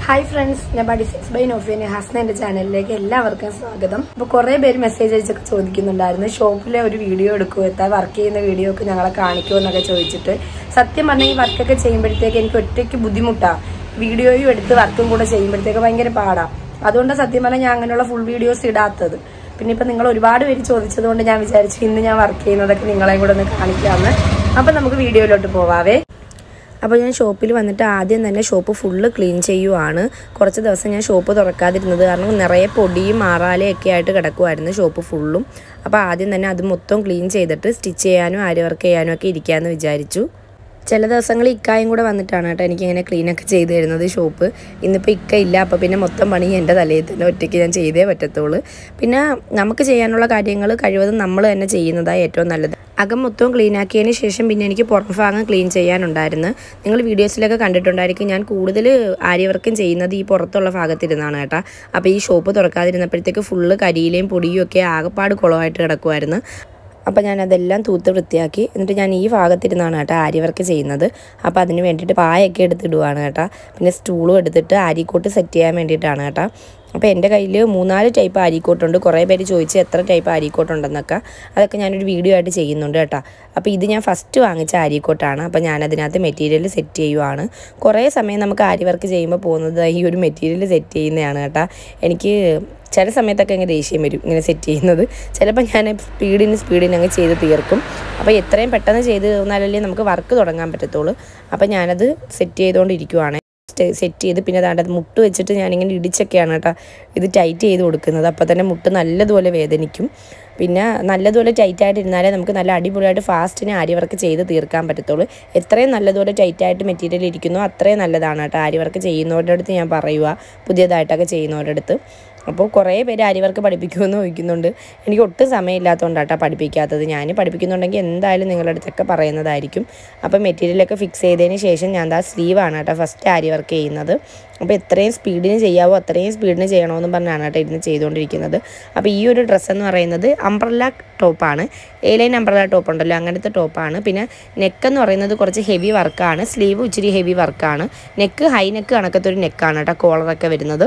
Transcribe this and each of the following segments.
hi friends ഞാൻ buddy six by നോഫിയനെ ഹസ്ന എന്റെ ചാനലിലേക്ക് എല്ലാവർക്കും സ്വാഗതം അപ്പൊ കുറെ പേര് മെസ്സേജ് അയച്ചൊക്കെ ചോദിക്കുന്നുണ്ടായിരുന്നു ഷോപ്പിലെ ഒരു വീഡിയോ എടുക്കുമോ എത്താ വർക്ക് ചെയ്യുന്ന വീഡിയോ ഒക്കെ ഞങ്ങളെ കാണിക്കുമോ എന്നൊക്കെ ചോദിച്ചിട്ട് സത്യം പറഞ്ഞാൽ ഈ വർക്കൊക്കെ ചെയ്യുമ്പോഴത്തേക്ക് എനിക്ക് ഒറ്റയ്ക്ക് ബുദ്ധിമുട്ടാ വീഡിയോയും എടുത്ത് വർക്കും കൂടെ ചെയ്യുമ്പോഴത്തേക്ക് ഭയങ്കര പാടാ അതുകൊണ്ട് സത്യം പറഞ്ഞാൽ ഞാൻ അങ്ങനെയുള്ള ഫുൾ വീഡിയോസ് ഇടാത്തത് പിന്നെ ഇപ്പൊ നിങ്ങൾ ഒരുപാട് പേര് ചോദിച്ചതുകൊണ്ട് ഞാൻ വിചാരിച്ചു ഇന്ന് ഞാൻ വർക്ക് ചെയ്യുന്നതൊക്കെ നിങ്ങളെയും കൂടെ ഒന്ന് കാണിക്കാമെന്ന് അപ്പൊ നമുക്ക് വീഡിയോയിലോട്ട് പോവാവേ അപ്പോൾ ഞാൻ ഷോപ്പിൽ വന്നിട്ട് ആദ്യം തന്നെ ഷോപ്പ് ഫുള്ള് ക്ലീൻ ചെയ്യുവാണ് കുറച്ച് ദിവസം ഞാൻ ഷോപ്പ് തുറക്കാതിരുന്നത് കാരണം നിറയെ പൊടിയും മാറാലയും ഒക്കെ ആയിട്ട് കിടക്കുമായിരുന്നു ഷോപ്പ് ഫുള്ളും അപ്പോൾ ആദ്യം തന്നെ അത് മൊത്തം ക്ലീൻ ചെയ്തിട്ട് സ്റ്റിച്ച് ചെയ്യാനും ആരി വർക്ക് ചെയ്യാനും ഒക്കെ ഇരിക്കാമെന്ന് വിചാരിച്ചു ചില ദിവസങ്ങൾ ഇക്കായും കൂടെ വന്നിട്ടാണ് കേട്ടോ എനിക്കിങ്ങനെ ക്ലീനൊക്കെ ചെയ്ത് തരുന്നത് ഷോപ്പ് ഇന്നിപ്പോൾ ഇക്ക ഇല്ല അപ്പോൾ പിന്നെ മൊത്തം പണി എൻ്റെ തലയിൽ തന്നെ ഒറ്റയ്ക്ക് ഞാൻ ചെയ്തേ പറ്റത്തുള്ളൂ പിന്നെ നമുക്ക് ചെയ്യാനുള്ള കാര്യങ്ങൾ കഴിവതും നമ്മൾ തന്നെ ചെയ്യുന്നതാണ് ഏറ്റവും നല്ലത് അകം മൊത്തം ക്ലീൻ ആക്കിയതിന് ശേഷം പിന്നെ എനിക്ക് പുറം ഭാഗം ക്ലീൻ ചെയ്യാനുണ്ടായിരുന്നു നിങ്ങൾ വീഡിയോസിലൊക്കെ കണ്ടിട്ടുണ്ടായിരിക്കും ഞാൻ കൂടുതൽ ആര്യവർക്കും ചെയ്യുന്നത് ഈ പുറത്തുള്ള ഭാഗത്തിരുന്നാണ് കേട്ടോ അപ്പോൾ ഈ ഷോപ്പ് തുറക്കാതിരുന്നപ്പോഴത്തേക്ക് ഫുള്ള് കരിയിലെയും പൊടിയും ഒക്കെ ആകപ്പാട് കുളമായിട്ട് കിടക്കുമായിരുന്നു അപ്പോൾ ഞാൻ അതെല്ലാം തൂത്ത് വൃത്തിയാക്കി എന്നിട്ട് ഞാൻ ഈ ഭാഗത്തിരുന്നാണ് കേട്ടോ ആരി വർക്ക് ചെയ്യുന്നത് അപ്പോൾ അതിന് വേണ്ടിയിട്ട് പായൊക്കെ എടുത്തിടുവാണ് കേട്ടോ പിന്നെ സ്റ്റൂളും എടുത്തിട്ട് ആരിക്കോട്ട് സെറ്റ് ചെയ്യാൻ വേണ്ടിയിട്ടാണ് കേട്ടോ അപ്പോൾ എൻ്റെ കയ്യിൽ മൂന്നാല് ടൈപ്പ് ആരിക്കോട്ടുണ്ട് കുറേ പേര് ചോദിച്ച് എത്ര ടൈപ്പ് ആരിക്കോട്ടുണ്ടെന്നൊക്കെ അതൊക്കെ ഞാനൊരു വീഡിയോ ആയിട്ട് ചെയ്യുന്നുണ്ട് കേട്ടോ അപ്പോൾ ഇത് ഞാൻ ഫസ്റ്റ് വാങ്ങിച്ച ആരിക്കോട്ടാണ് അപ്പോൾ ഞാനതിനകത്ത് മെറ്റീരിയൽ സെറ്റ് ചെയ്യുവാണ് കുറേ സമയം നമുക്ക് ആരി വർക്ക് ചെയ്യുമ്പോൾ പോകുന്നത് ഈ ഒരു മെറ്റീരിയൽ സെറ്റ് ചെയ്യുന്നതാണ് കേട്ടോ എനിക്ക് ചില സമയത്തൊക്കെ അങ്ങ് ദേഷ്യം വരും ഇങ്ങനെ സെറ്റ് ചെയ്യുന്നത് ചിലപ്പോൾ ഞാൻ സ്പീഡിന് സ്പീഡിന് അങ്ങ് ചെയ്ത് തീർക്കും അപ്പോൾ എത്രയും പെട്ടെന്ന് ചെയ്ത് തീർന്നാലല്ലേ നമുക്ക് വർക്ക് തുടങ്ങാൻ പറ്റത്തുള്ളൂ അപ്പോൾ ഞാനത് സെറ്റ് ചെയ്തുകൊണ്ടിരിക്കുവാണ് സെറ്റ് ചെയ്ത് പിന്നെ അതാണ്ട് മുട്ട് വെച്ചിട്ട് ഞാനിങ്ങനെ ഇടിച്ചൊക്കെയാണ് കേട്ടോ ഇത് ടൈറ്റ് ചെയ്ത് കൊടുക്കുന്നത് അപ്പോൾ തന്നെ മുട്ട് നല്ലതുപോലെ വേദനിക്കും പിന്നെ നല്ലതുപോലെ ടൈറ്റ് ആയിട്ട് ഇരുന്നാലേ നമുക്ക് നല്ല അടിപൊളിയായിട്ട് ഫാസ്റ്റിന് ആരി വർക്ക് ചെയ്ത് തീർക്കാൻ പറ്റത്തുള്ളൂ എത്രയും നല്ലതുപോലെ ടൈറ്റ് ആയിട്ട് മെറ്റീരിയൽ ഇരിക്കുന്നോ അത്രയും നല്ലതാണ് കേട്ടോ ആരി വർക്ക് ചെയ്യുന്നവരുടെ അടുത്ത് ഞാൻ പറയുക പുതിയതായിട്ടൊക്കെ ചെയ്യുന്നവരുടെ അടുത്ത് അപ്പോൾ കുറേ പേര് ആരി വർക്ക് പഠിപ്പിക്കുമെന്ന് ചോദിക്കുന്നുണ്ട് എനിക്ക് ഒട്ടും സമയമില്ലാത്തതുകൊണ്ടാണ് കേട്ടോ പഠിപ്പിക്കാത്തത് ഞാൻ പഠിപ്പിക്കുന്നുണ്ടെങ്കിൽ എന്തായാലും നിങ്ങളുടെ അടുത്തൊക്കെ പറയുന്നതായിരിക്കും അപ്പോൾ മെറ്റീരിയലൊക്കെ ഫിക്സ് ചെയ്തതിന് ശേഷം ഞാൻ ദാ സ്ലീവാണ് കേട്ടോ ഫസ്റ്റ് ആരി വർക്ക് ചെയ്യുന്നത് അപ്പോൾ എത്രയും സ്പീഡിന് ചെയ്യാവോ അത്രയും സ്പീഡിന് ചെയ്യണമെന്ന് പറഞ്ഞാണ് കേട്ടോ ഇരുന്ന് ചെയ്തുകൊണ്ടിരിക്കുന്നത് അപ്പോൾ ഈ ഒരു ഡ്രസ്സ് എന്ന് പറയുന്നത് അംബ്രല്ല ടോപ്പാണ് എ ലൈൻ അംബ്രല്ല ടോപ്പ് ഉണ്ടല്ലോ അങ്ങനത്തെ ടോപ്പാണ് പിന്നെ നെക്ക് എന്ന് പറയുന്നത് കുറച്ച് ഹെവി വർക്കാണ് സ്ലീവ് ഇച്ചിരി ഹെവി വർക്കാണ് നെക്ക് ഹൈ നെക്ക് കണക്കത്തൊരു നെക്കാണ് കേട്ടോ കോളറൊക്കെ വരുന്നത്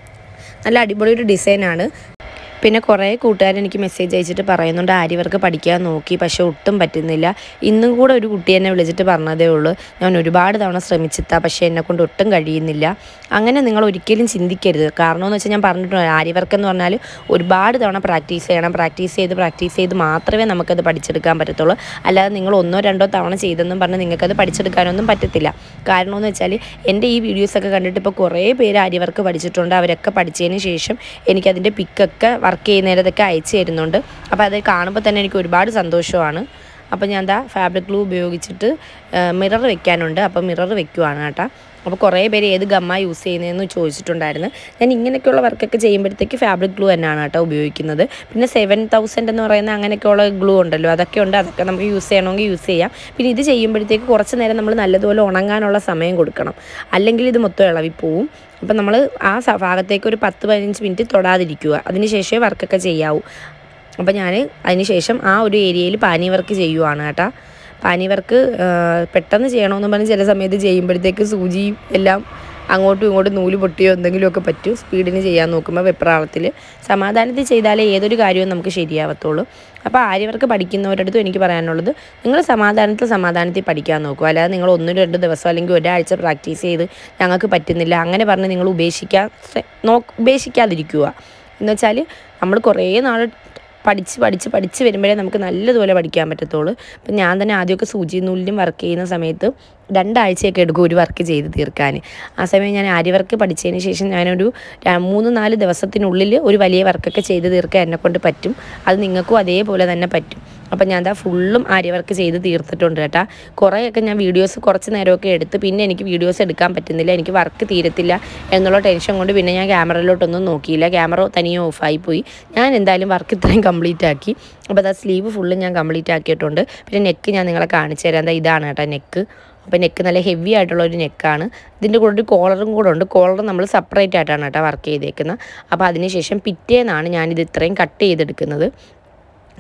നല്ല അടിപൊളി ഒരു ഡിസൈനാണ് പിന്നെ കുറേ കൂട്ടുകാർ എനിക്ക് മെസ്സേജ് അയച്ചിട്ട് പറയുന്നുണ്ട് ആരി വർക്ക് പഠിക്കാൻ നോക്കി പക്ഷെ ഒട്ടും പറ്റുന്നില്ല ഇന്നും കൂടെ ഒരു കുട്ടി എന്നെ വിളിച്ചിട്ട് പറഞ്ഞതേ ഉള്ളൂ ഞാൻ ഒരുപാട് തവണ ശ്രമിച്ചിട്ടാ പക്ഷേ എന്നെ കൊണ്ട് ഒട്ടും കഴിയുന്നില്ല അങ്ങനെ നിങ്ങൾ ഒരിക്കലും ചിന്തിക്കരുത് കാരണം എന്ന് വെച്ചാൽ ഞാൻ പറഞ്ഞിട്ടുണ്ട് ആരി വർക്ക് എന്ന് പറഞ്ഞാൽ ഒരുപാട് തവണ പ്രാക്ടീസ് ചെയ്യണം പ്രാക്ടീസ് ചെയ്ത് പ്രാക്ടീസ് ചെയ്ത് മാത്രമേ നമുക്കത് പഠിച്ചെടുക്കാൻ പറ്റത്തുള്ളൂ അല്ലാതെ നിങ്ങൾ ഒന്നോ രണ്ടോ തവണ ചെയ്തെന്നും പറഞ്ഞ് നിങ്ങൾക്കത് പഠിച്ചെടുക്കാനൊന്നും പറ്റത്തില്ല കാരണം എന്ന് വെച്ചാൽ എൻ്റെ ഈ വീഡിയോസൊക്കെ കണ്ടിട്ട് ഇപ്പോൾ കുറേ പേര് ആരി വർക്ക് പഠിച്ചിട്ടുണ്ട് അവരൊക്കെ പഠിച്ചതിന് ശേഷം എനിക്കതിൻ്റെ പിക്കൊക്കെ വർക്ക് ചെയ്യുന്നതിനതൊക്കെ അയച്ചു തരുന്നുണ്ട് അപ്പോൾ അത് കാണുമ്പോൾ തന്നെ എനിക്ക് ഒരുപാട് സന്തോഷമാണ് അപ്പോൾ ഞാൻ എന്താ ഫാബ്രിക് ഗ്ലൂ ഉപയോഗിച്ചിട്ട് മിറർ വെക്കാനുണ്ട് അപ്പോൾ മിറർ വെക്കുവാണ് കേട്ടോ അപ്പോൾ കുറേ പേര് ഏത് ഗമ്മ യൂസ് ചെയ്യുന്നതെന്ന് ചോദിച്ചിട്ടുണ്ടായിരുന്നു ഞാൻ ഇങ്ങനെയൊക്കെയുള്ള വർക്കൊക്കെ ചെയ്യുമ്പോഴത്തേക്ക് ഫാബ്രിക് ഗ്ലൂ തന്നെയാണ് കേട്ടോ ഉപയോഗിക്കുന്നത് പിന്നെ സെവൻ തൗസൻഡ് എന്ന് പറയുന്ന അങ്ങനെയൊക്കെയുള്ള ഗ്ലൂ ഉണ്ടല്ലോ അതൊക്കെ ഉണ്ട് അതൊക്കെ നമുക്ക് യൂസ് ചെയ്യണമെങ്കിൽ യൂസ് ചെയ്യാം പിന്നെ ഇത് ചെയ്യുമ്പോഴത്തേക്ക് കുറച്ച് നേരം നമ്മൾ നല്ലതുപോലെ ഉണങ്ങാനുള്ള സമയം കൊടുക്കണം അല്ലെങ്കിൽ ഇത് മൊത്തം ഇളവിപ്പോവും അപ്പം നമ്മൾ ആ ഭാഗത്തേക്ക് ഒരു പത്ത് പതിനഞ്ച് മിനിറ്റ് തൊടാതിരിക്കുക അതിന് ശേഷമേ വർക്കൊക്കെ ചെയ്യാവൂ അപ്പോൾ ഞാൻ അതിന് ശേഷം ആ ഒരു ഏരിയയിൽ പാനി വർക്ക് ചെയ്യുവാണ് കേട്ടോ പാനി വർക്ക് പെട്ടെന്ന് ചെയ്യണമെന്ന് പറഞ്ഞ് ചില സമയത്ത് ചെയ്യുമ്പോഴത്തേക്ക് സൂചി എല്ലാം അങ്ങോട്ടും ഇങ്ങോട്ടും നൂല് പൊട്ടിയോ എന്തെങ്കിലുമൊക്കെ പറ്റും സ്പീഡിന് ചെയ്യാൻ നോക്കുമ്പോൾ വെപ്രാളത്തിൽ സമാധാനത്തിൽ ചെയ്താലേ ഏതൊരു കാര്യവും നമുക്ക് ശരിയാവത്തുള്ളൂ അപ്പോൾ ആര്യവർക്ക് പഠിക്കുന്നവരടുത്തും എനിക്ക് പറയാനുള്ളത് നിങ്ങൾ സമാധാനത്തിൽ സമാധാനത്തിൽ പഠിക്കാൻ നോക്കുക അല്ലാതെ നിങ്ങൾ ഒന്നും രണ്ട് ദിവസം അല്ലെങ്കിൽ ഒരാഴ്ച പ്രാക്ടീസ് ചെയ്ത് ഞങ്ങൾക്ക് പറ്റുന്നില്ല അങ്ങനെ പറഞ്ഞ് നിങ്ങൾ ഉപേക്ഷിക്കാൻ നോ ഉപേക്ഷിക്കാതിരിക്കുക എന്ന് വെച്ചാൽ നമ്മൾ കുറേ നാൾ പഠിച്ച് പഠിച്ച് പഠിച്ച് വരുമ്പോഴേ നമുക്ക് നല്ലതുപോലെ പഠിക്കാൻ പറ്റത്തുള്ളൂ അപ്പം ഞാൻ തന്നെ ആദ്യമൊക്കെ സൂചി നൂലിലും വർക്ക് ചെയ്യുന്ന സമയത്ത് രണ്ടാഴ്ചയൊക്കെ എടുക്കും ഒരു വർക്ക് ചെയ്ത് തീർക്കാൻ ആ സമയം ഞാൻ ആര്യ വർക്ക് പഠിച്ചതിന് ശേഷം ഞാനൊരു മൂന്ന് നാല് ദിവസത്തിനുള്ളിൽ ഒരു വലിയ വർക്കൊക്കെ ചെയ്ത് തീർക്കാൻ എന്നെക്കൊണ്ട് പറ്റും അത് നിങ്ങൾക്കും അതേപോലെ തന്നെ പറ്റും അപ്പം ഞാൻ എന്താ ഫുള്ളും ആര്യ വർക്ക് ചെയ്ത് തീർത്തിട്ടുണ്ട് കേട്ടോ കുറേയൊക്കെ ഞാൻ വീഡിയോസ് കുറച്ച് നേരമൊക്കെ എടുത്ത് പിന്നെ എനിക്ക് വീഡിയോസ് എടുക്കാൻ പറ്റുന്നില്ല എനിക്ക് വർക്ക് തീരത്തില്ല എന്നുള്ള ടെൻഷൻ കൊണ്ട് പിന്നെ ഞാൻ ക്യാമറയിലോട്ടൊന്നും നോക്കിയില്ല ക്യാമറ തനിയെ ഓഫായി പോയി ഞാൻ എന്തായാലും വർക്ക് ഇത്രയും കംപ്ലീറ്റ് ആക്കി അപ്പോൾ അതാ സ്ലീവ് ഫുള്ള് ഞാൻ കംപ്ലീറ്റ് ആക്കിയിട്ടുണ്ട് പിന്നെ നെക്ക് ഞാൻ നിങ്ങളെ കാണിച്ചു തരാം എന്താ ഇതാണ് കേട്ടോ നെക്ക് അപ്പോൾ നെക്ക് നല്ല ഹെവി ആയിട്ടുള്ള ഒരു നെക്കാണ് ഇതിൻ്റെ കൂടെ ഒരു കോളറും കൂടെ ഉണ്ട് കോളർ നമ്മൾ സെപ്പറേറ്റ് ആയിട്ടാണ് കേട്ടോ വർക്ക് ചെയ്തേക്കുന്നത് അപ്പോൾ അതിനുശേഷം പിറ്റേന്നാണ് ഞാനിത് ഇത്രയും കട്ട് ചെയ്തെടുക്കുന്നത്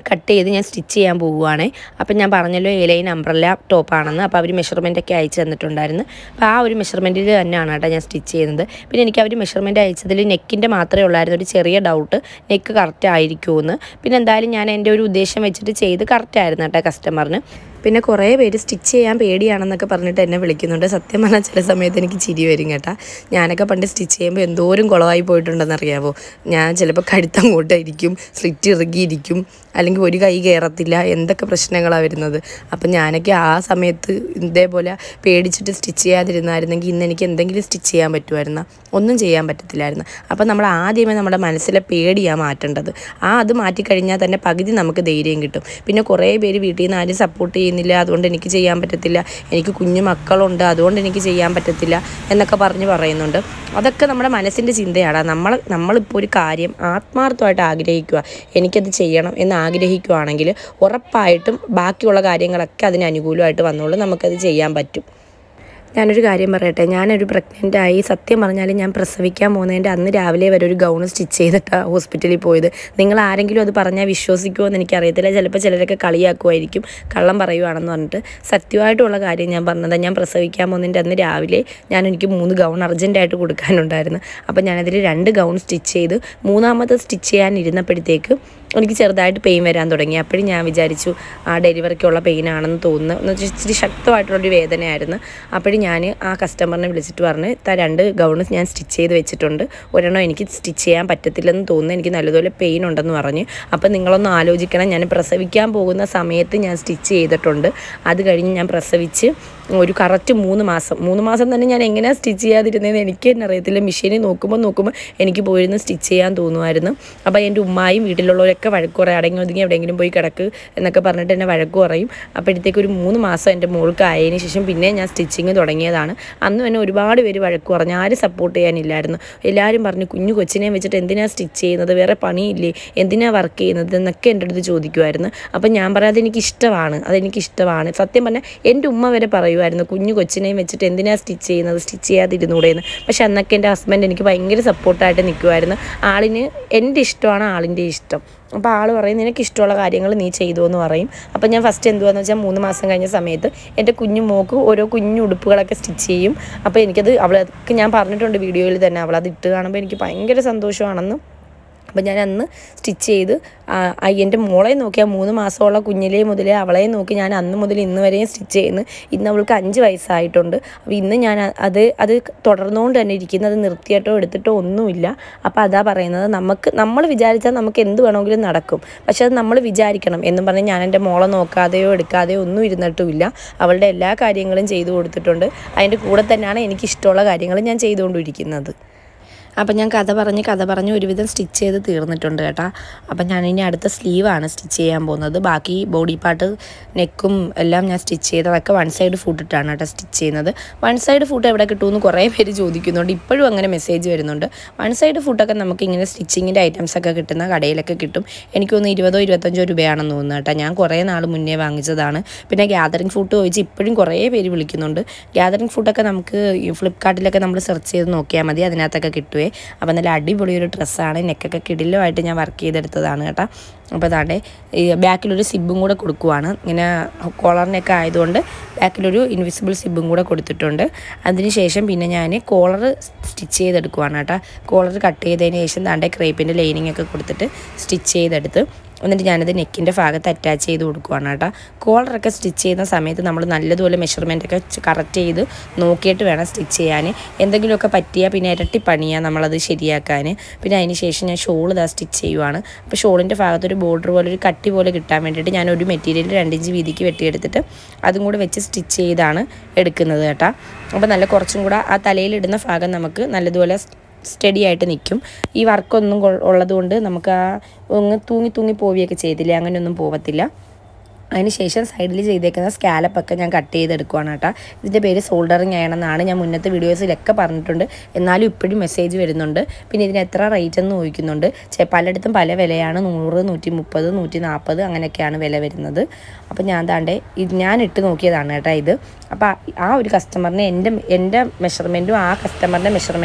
കട്ട് ചെയ്ത് ഞാൻ സ്റ്റിച്ച് ചെയ്യാൻ പോവുകയാണേ അപ്പം ഞാൻ പറഞ്ഞല്ലോ എലൈൻ അംബ്രല്ല ടോപ്പാണെന്ന് അപ്പോൾ അവർ മെഷർമെൻ്റ് ഒക്കെ അയച്ചു തന്നിട്ടുണ്ടായിരുന്നു അപ്പോൾ ആ ഒരു മെഷർമെൻറ്റിൽ തന്നെയാണ് കേട്ടോ ഞാൻ സ്റ്റിച്ച് ചെയ്യുന്നത് പിന്നെ എനിക്ക് അവർ മെഷർമെൻറ്റ് അയച്ചതിൽ നെക്കിൻ്റെ മാത്രമേ ഉള്ളായിരുന്നു ഒരു ചെറിയ ഡൗട്ട് നെക്ക് കറക്റ്റ് ആയിരിക്കുമെന്ന് പിന്നെ എന്തായാലും ഞാൻ എൻ്റെ ഒരു ഉദ്ദേശം വെച്ചിട്ട് ചെയ്ത് കറക്റ്റ് ആയിരുന്നു കേട്ടോ കസ്റ്റമറിന് പിന്നെ കുറേ പേര് സ്റ്റിച്ച് ചെയ്യാൻ പേടിയാണെന്നൊക്കെ പറഞ്ഞിട്ട് എന്നെ വിളിക്കുന്നുണ്ട് സത്യം പറഞ്ഞാൽ ചില സമയത്ത് എനിക്ക് ചിരി വരും കേട്ടാ ഞാനൊക്കെ പണ്ട് സ്റ്റിച്ച് ചെയ്യുമ്പോൾ എന്തോരം കുളമായി പോയിട്ടുണ്ടെന്ന് അറിയാവോ ഞാൻ ചിലപ്പോൾ കഴുത്തങ്ങോട്ടായിരിക്കും സ്ലിറ്റ് ഇറുകിയിരിക്കും അല്ലെങ്കിൽ ഒരു കൈ കയറത്തില്ല എന്തൊക്കെ പ്രശ്നങ്ങളാണ് വരുന്നത് അപ്പം ഞാനൊക്കെ ആ സമയത്ത് ഇതേപോലെ പേടിച്ചിട്ട് സ്റ്റിച്ച് ചെയ്യാതിരുന്നായിരുന്നെങ്കിൽ ഇന്ന് എനിക്ക് എന്തെങ്കിലും സ്റ്റിച്ച് ചെയ്യാൻ പറ്റുമായിരുന്ന ഒന്നും ചെയ്യാൻ പറ്റത്തില്ലായിരുന്നു അപ്പം നമ്മൾ ആദ്യമേ നമ്മുടെ മനസ്സിലെ പേടിയാണ് മാറ്റേണ്ടത് ആ അത് മാറ്റിക്കഴിഞ്ഞാൽ തന്നെ പകുതി നമുക്ക് ധൈര്യം കിട്ടും പിന്നെ കുറേ പേര് വീട്ടിൽ നിന്ന് ആരും സപ്പോർട്ട് ചെയ്യുന്നില്ല അതുകൊണ്ട് എനിക്ക് ചെയ്യാൻ പറ്റത്തില്ല എനിക്ക് കുഞ്ഞു മക്കളുണ്ട് അതുകൊണ്ട് എനിക്ക് ചെയ്യാൻ പറ്റത്തില്ല എന്നൊക്കെ പറഞ്ഞ് പറയുന്നുണ്ട് അതൊക്കെ നമ്മുടെ മനസ്സിൻ്റെ ചിന്തയാണ് നമ്മൾ നമ്മളിപ്പോൾ ഒരു കാര്യം ആത്മാർത്ഥമായിട്ട് ആഗ്രഹിക്കുക എനിക്കത് ചെയ്യണം എന്ന് ആഗ്രഹിക്കുകയാണെങ്കിൽ ഉറപ്പായിട്ടും ബാക്കിയുള്ള കാര്യങ്ങളൊക്കെ അതിന് അനുകൂലമായിട്ട് വന്നോളൂ നമുക്കത് ചെയ്യാൻ പറ്റും ഞാനൊരു കാര്യം പറയട്ടെ ഞാനൊരു pregnant ആയി സത്യം പറഞ്ഞാൽ ഞാൻ പ്രസവിക്കാൻ പോകുന്നതിൻ്റെ അന്ന് രാവിലെ വരെ ഒരു ഗൗൺ സ്റ്റിച്ച് ചെയ്തിട്ടാണ് ഹോസ്പിറ്റലിൽ പോയത് നിങ്ങൾ ആരെങ്കിലും അത് പറഞ്ഞാൽ വിശ്വസിക്കുമോ എന്ന് എനിക്കറിയത്തില്ല ചിലപ്പോൾ ചിലരൊക്കെ കളിയാക്കുമായിരിക്കും കള്ളം പറയുവാണെന്ന് പറഞ്ഞിട്ട് സത്യമായിട്ടുള്ള കാര്യം ഞാൻ പറഞ്ഞത് ഞാൻ പ്രസവിക്കാൻ പോകുന്നതിൻ്റെ അന്ന് രാവിലെ ഞാൻ എനിക്ക് മൂന്ന് ഗൗൺ അർജൻറ്റായിട്ട് കൊടുക്കാനുണ്ടായിരുന്നു അപ്പോൾ ഞാനതിൽ രണ്ട് ഗൗൺ സ്റ്റിച്ച് ചെയ്ത് മൂന്നാമത്തെ സ്റ്റിച്ച് ചെയ്യാൻ ഇരുന്നപ്പോഴത്തേക്ക് എനിക്ക് ചെറുതായിട്ട് പെയിൻ വരാൻ തുടങ്ങി അപ്പോഴും ഞാൻ വിചാരിച്ചു ആ ഡെലിവറിക്കുള്ള പെയിൻ ആണെന്ന് തോന്നുന്നു എന്ന് വെച്ചാൽ ഇച്ചിരി ശക്തമായിട്ടുള്ളൊരു വേദനയായിരുന്നു അപ്പോഴും ഞാൻ ആ കസ്റ്റമറിനെ വിളിച്ചിട്ട് പറഞ്ഞ് താ രണ്ട് ഗൗണ് ഞാൻ സ്റ്റിച്ച് ചെയ്ത് വെച്ചിട്ടുണ്ട് ഒരെണ്ണം എനിക്ക് സ്റ്റിച്ച് ചെയ്യാൻ പറ്റത്തില്ലെന്ന് തോന്നുന്നു എനിക്ക് നല്ലതുപോലെ പെയിൻ ഉണ്ടെന്ന് പറഞ്ഞ് അപ്പം നിങ്ങളൊന്ന് ആലോചിക്കണം ഞാൻ പ്രസവിക്കാൻ പോകുന്ന സമയത്ത് ഞാൻ സ്റ്റിച്ച് ചെയ്തിട്ടുണ്ട് അത് കഴിഞ്ഞ് ഞാൻ പ്രസവിച്ച് ഒരു കറക്റ്റ് മൂന്ന് മാസം മൂന്ന് മാസം തന്നെ ഞാൻ എങ്ങനെയാണ് സ്റ്റിച്ച് ചെയ്യാതിരുന്നതെന്ന് എനിക്ക് തന്നെ അറിയത്തില്ല മെഷീനിൽ നോക്കുമ്പോൾ നോക്കുമ്പോൾ എനിക്ക് പോയിരുന്ന് സ്റ്റിച്ച് ചെയ്യാൻ തോന്നുമായിരുന്നു അപ്പോൾ എൻ്റെ ഉമ്മായും വീട്ടിലുള്ളവരൊക്കെ വഴക്ക് പറയും അടങ്ങി ഒതുങ്ങി എവിടെയെങ്കിലും പോയി കിടക്ക് എന്നൊക്കെ പറഞ്ഞിട്ട് എന്നെ വഴക്ക് പറയും അപ്പോഴത്തേക്ക് ഒരു മൂന്ന് മാസം എൻ്റെ മോൾക്ക് ആയതിന് ശേഷം പിന്നെ ഞാൻ സ്റ്റിച്ചിങ് തുടങ്ങിയതാണ് അന്ന് തന്നെ ഒരുപാട് പേര് വഴക്ക് പറഞ്ഞു ആരും സപ്പോർട്ട് ചെയ്യാനില്ലായിരുന്നു എല്ലാവരും പറഞ്ഞു കുഞ്ഞു കൊച്ചിനെ വെച്ചിട്ട് എന്തിനാണ് സ്റ്റിച്ച് ചെയ്യുന്നത് വേറെ പണിയില്ലേ എന്തിനാണ് വർക്ക് ചെയ്യുന്നത് എന്നൊക്കെ എൻ്റെ അടുത്ത് ചോദിക്കുമായിരുന്നു അപ്പം ഞാൻ പറയാം അതെനിക്ക് ഇഷ്ടമാണ് അതെനിക്ക് ഇഷ്ടമാണ് സത്യം പറഞ്ഞാൽ എൻ്റെ ഉമ്മ വരെ പറയുമായിരുന്നു കുഞ്ഞു കൊച്ചിനെയും വെച്ചിട്ട് എന്തിനാണ് സ്റ്റിച്ച് ചെയ്യുന്നത് സ്റ്റിച്ച് ചെയ്യാതിരുന്നൂടെ എന്ന് പക്ഷെ അന്നൊക്കെ എൻ്റെ ഹസ്ബൻഡ് എനിക്ക് ഭയങ്കര സപ്പോർട്ടായിട്ട് നിൽക്കുമായിരുന്നു ആളിന് എൻ്റെ ഇഷ്ടമാണ് ആളിൻ്റെ ഇഷ്ടം അപ്പോൾ ആൾ പറയും നിനക്ക് ഇഷ്ടമുള്ള കാര്യങ്ങൾ നീ ചെയ്തു എന്ന് പറയും അപ്പോൾ ഞാൻ ഫസ്റ്റ് എന്തുവാന്ന് വെച്ചാൽ മൂന്ന് മാസം കഴിഞ്ഞ സമയത്ത് എൻ്റെ കുഞ്ഞു മോക്ക് ഓരോ കുഞ്ഞു ഉടുപ്പുകളൊക്കെ സ്റ്റിച്ച് ചെയ്യും അപ്പോൾ എനിക്കത് അവൾക്ക് ഞാൻ പറഞ്ഞിട്ടുണ്ട് വീഡിയോയിൽ തന്നെ അവളത് ഇട്ട് കാണുമ്പോൾ എനിക്ക് ഭയങ്കര സന്തോഷമാണെന്ന് അപ്പം ഞാൻ അന്ന് സ്റ്റിച്ച് ചെയ്ത് ആ, ആ എൻ്റെ മോളെ നോക്കി ആ മൂന്ന് മാസമുള്ള കുഞ്ഞിലേ മുതലേ അവളെ നോക്കി ഞാൻ അന്ന് മുതൽ ഇന്ന് വരെയും സ്റ്റിച്ച് ചെയ്യുന്നു ഇന്ന് അവൾക്ക് അഞ്ച് വയസ്സായിട്ടുണ്ട് അപ്പോൾ ഇന്ന് ഞാൻ അ- അത് അത് തുടർന്നുകൊണ്ട് തന്നെ ഇരിക്കുന്നത് നിർത്തിയിട്ടോ എടുത്തിട്ടോ ഒന്നുമില്ല അപ്പോൾ അതാ പറയുന്നത് നമുക്ക് നമ്മൾ വിചാരിച്ചാൽ നമുക്ക് എന്ത് വേണമെങ്കിലും നടക്കും പക്ഷെ അത് നമ്മൾ വിചാരിക്കണം എന്നും പറഞ്ഞ് ഞാൻ എൻ്റെ മോളെ നോക്കാതെയോ എടുക്കാതെയോ ഒന്നും ഇരുന്നിട്ടുമില്ല അവളുടെ എല്ലാ കാര്യങ്ങളും ചെയ്തു കൊടുത്തിട്ടുണ്ട് അതിൻ്റെ കൂടെ തന്നെയാണ് എനിക്ക് ഇഷ്ടമുള്ള കാര്യങ്ങൾ ഞാൻ ചെയ്തുകൊണ്ടിരിക്കുന്നത് അപ്പം ഞാൻ കഥ പറഞ്ഞ് കഥ പറഞ്ഞ് ഒരുവിധം സ്റ്റിച്ച് ചെയ്ത് തീർന്നിട്ടുണ്ട് കേട്ടോ അപ്പം ഞാൻ ഇനി അടുത്ത സ്ലീവാണ് സ്റ്റിച്ച് ചെയ്യാൻ പോകുന്നത് ബാക്കി ബോഡി പാർട്ട് നെക്കും എല്ലാം ഞാൻ സ്റ്റിച്ച് ചെയ്തതൊക്കെ വൺ സൈഡ് ഫുട്ടിട്ടാണ് കേട്ടോ സ്റ്റിച്ച് ചെയ്യുന്നത് വൺ സൈഡ് ഫുട്ട് എവിടെ കിട്ടുമെന്ന് കുറേ പേര് ചോദിക്കുന്നുണ്ട് ഇപ്പോഴും അങ്ങനെ മെസ്സേജ് വരുന്നുണ്ട് വൺ സൈഡ് ഫുട്ടൊക്കെ നമുക്ക് ഇങ്ങനെ സ്റ്റിച്ചിങ്ങിൻ്റെ ഐറ്റംസ് ഒക്കെ കിട്ടുന്ന കടയിലൊക്കെ കിട്ടും എനിക്ക് തോന്നുന്നു ഇരുപതോ ഇരുപത്തഞ്ചോ രൂപയാണെന്ന് തോന്നുന്നു കേട്ടോ ഞാൻ കുറേ നാൾ മുന്നേ വാങ്ങിച്ചതാണ് പിന്നെ ഗ്യാതറിംഗ് ഫുഡ് ചോദിച്ച് ഇപ്പോഴും കുറേ പേര് വിളിക്കുന്നുണ്ട് ഗ്യാതറിംഗ് ഫുഡൊക്കെ നമുക്ക് ഈ ഫ്ലിപ്കാർട്ടിലൊക്കെ നമ്മൾ സെർച്ച് ചെയ്ത് നോക്കിയാൽ മതി അതിനകത്തൊക്കെ കിട്ടുവേ അപ്പോൾ നല്ല അടിപൊളി ഒരു ഡ്രസ്സാണ് നെക്കൊക്കെ കിടിലുമായിട്ട് ഞാൻ വർക്ക് ചെയ്തെടുത്തതാണ് കേട്ടോ അപ്പോൾ അതാണ്ട് ഈ ബാക്കിലൊരു സിബും കൂടെ കൊടുക്കുവാണ് ഇങ്ങനെ കോളറിനൊക്കെ ആയതുകൊണ്ട് ബാക്കിലൊരു ഇൻവിസിബിൾ സിബും കൂടെ കൊടുത്തിട്ടുണ്ട് അതിനുശേഷം പിന്നെ ഞാൻ കോളർ സ്റ്റിച്ച് ചെയ്തെടുക്കുവാണ് കേട്ടോ കോളർ കട്ട് ചെയ്തതിന് ശേഷം താണ്ടെ ക്രേപ്പിൻ്റെ ലൈനിങ് ഒക്കെ കൊടുത്തിട്ട് സ്റ്റിച്ച് ചെയ്തെടുത്ത് എന്നിട്ട് ഞാനത് നെക്കിൻ്റെ ഭാഗത്ത് അറ്റാച്ച് ചെയ്ത് കൊടുക്കുവാണ് കേട്ടോ കോളറൊക്കെ സ്റ്റിച്ച് ചെയ്യുന്ന സമയത്ത് നമ്മൾ നല്ലതുപോലെ മെഷർമെൻ്റ് ഒക്കെ കറക്റ്റ് ചെയ്ത് നോക്കിയിട്ട് വേണം സ്റ്റിച്ച് ചെയ്യാൻ എന്തെങ്കിലുമൊക്കെ പറ്റിയാൽ പിന്നെ ഇരട്ടി പണിയാണ് നമ്മളത് ശരിയാക്കാൻ പിന്നെ അതിന് ശേഷം ഞാൻ ഷോൾ ഇതാ സ്റ്റിച്ച് ചെയ്യുവാണ് അപ്പോൾ ഷോളിൻ്റെ ഭാഗത്തൊരു ബോർഡർ പോലെ ഒരു കട്ടി പോലെ കിട്ടാൻ വേണ്ടിയിട്ട് ഞാൻ ഒരു മെറ്റീരിയൽ രണ്ടിഞ്ച് വീതിക്ക് വെട്ടിയെടുത്തിട്ട് അതും കൂടെ വെച്ച് സ്റ്റിച്ച് ചെയ്താണ് എടുക്കുന്നത് കേട്ടോ അപ്പോൾ നല്ല കുറച്ചും കൂടെ ആ തലയിലിടുന്ന ഭാഗം നമുക്ക് നല്ലതുപോലെ സ്റ്റഡി ആയിട്ട് നിൽക്കും ഈ വർക്കൊന്നും ഉള്ളതുകൊണ്ട് നമുക്ക് ആ ഒന്ന് തൂങ്ങി തൂങ്ങി പോവുകയൊക്കെ ചെയ്തില്ലേ അങ്ങനെയൊന്നും പോവത്തില്ല അതിനുശേഷം സൈഡിൽ ചെയ്തേക്കുന്ന സ്കാലപ്പൊക്കെ ഞാൻ കട്ട് ചെയ്തെടുക്കുവാണ് കേട്ടോ ഇതിൻ്റെ പേര് സോൾഡറിങ് ചെയ്യണമെന്നാണ് ഞാൻ മുന്നത്തെ വീഡിയോസിലൊക്കെ പറഞ്ഞിട്ടുണ്ട് എന്നാലും ഇപ്പോഴും മെസ്സേജ് വരുന്നുണ്ട് പിന്നെ ഇതിന് എത്ര റേറ്റ് എന്ന് ചോദിക്കുന്നുണ്ട് ചെ- പലയിടത്തും പല വിലയാണ് നൂറ് നൂറ്റി മുപ്പത് നൂറ്റി നാൽപ്പത് അങ്ങനെയൊക്കെയാണ് വില വരുന്നത് അപ്പോൾ ഞാൻ താണ്ടെ ഇത് ഞാൻ ഇട്ട് നോക്കിയതാണ് കേട്ടോ ഇത് അപ്പോൾ ആ- ആ ഒരു കസ്റ്റമറിന് എൻ്റെ എൻ്റെ മെഷർമെൻറ്റും ആ കസ്റ്റമറിൻ്റെ മെഷർമെൻറ്റും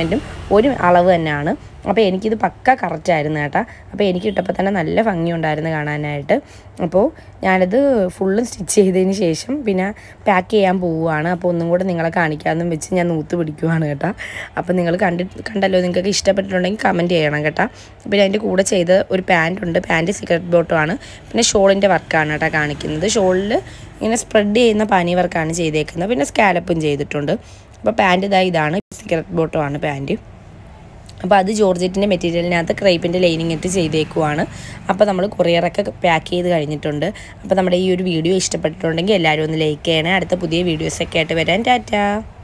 ഒരു അളവ് തന്നെയാണ് അപ്പോൾ എനിക്കിത് പക്ക കറക്റ്റ് ആയിരുന്നു കേട്ടോ അപ്പോൾ എനിക്ക് ഇട്ടപ്പോൾ തന്നെ നല്ല ഭംഗിയുണ്ടായിരുന്നു കാണാനായിട്ട് അപ്പോൾ ഞാനിത് ഫുള്ളും സ്റ്റിച്ച് ചെയ്തതിന് ശേഷം പിന്നെ പാക്ക് ചെയ്യാൻ പോവുകയാണ് അപ്പോൾ ഒന്നും കൂടെ നിങ്ങളെ കാണിക്കാമെന്നും വെച്ച് ഞാൻ നൂത്ത് പിടിക്കുവാണ് കേട്ടോ അപ്പോൾ നിങ്ങൾ കണ്ടി കണ്ടല്ലോ നിങ്ങൾക്ക് ഇഷ്ടപ്പെട്ടിട്ടുണ്ടെങ്കിൽ കമൻറ്റ് ചെയ്യണം കേട്ടോ പിന്നെ അതിൻ്റെ കൂടെ ചെയ്ത ഒരു പാൻറ് ഉണ്ട് പാൻറ് സിഗരറ്റ് ബോട്ടുമാണ് പിന്നെ ഷോളിൻ്റെ വർക്കാണ് കേട്ടോ കാണിക്കുന്നത് ഷോളിൽ ഇങ്ങനെ സ്പ്രെഡ് ചെയ്യുന്ന പനി വർക്കാണ് ചെയ്തേക്കുന്നത് പിന്നെ സ്കാലപ്പും ചെയ്തിട്ടുണ്ട് അപ്പോൾ പാൻറ് ഇതാ ഇതാണ് സിഗരറ്റ് ബോട്ടുമാണ് പാൻറ് അപ്പോൾ അത് ജോർജറ്റിൻ്റെ മെറ്റീരിയലിനകത്ത് ക്രൈപ്പിൻ്റെ ലൈനിങ് ഇട്ട് ചെയ്തേക്കുവാണ് അപ്പോൾ നമ്മൾ കൊറിയറൊക്കെ പാക്ക് ചെയ്ത് കഴിഞ്ഞിട്ടുണ്ട് അപ്പോൾ നമ്മുടെ ഈ ഒരു വീഡിയോ ഇഷ്ടപ്പെട്ടിട്ടുണ്ടെങ്കിൽ എല്ലാവരും ഒന്ന് ലൈക്ക് ചെയ്യണേ അടുത്ത പുതിയ വീഡിയോസൊക്കെ ആയിട്ട് വരാൻ ടാറ്റാ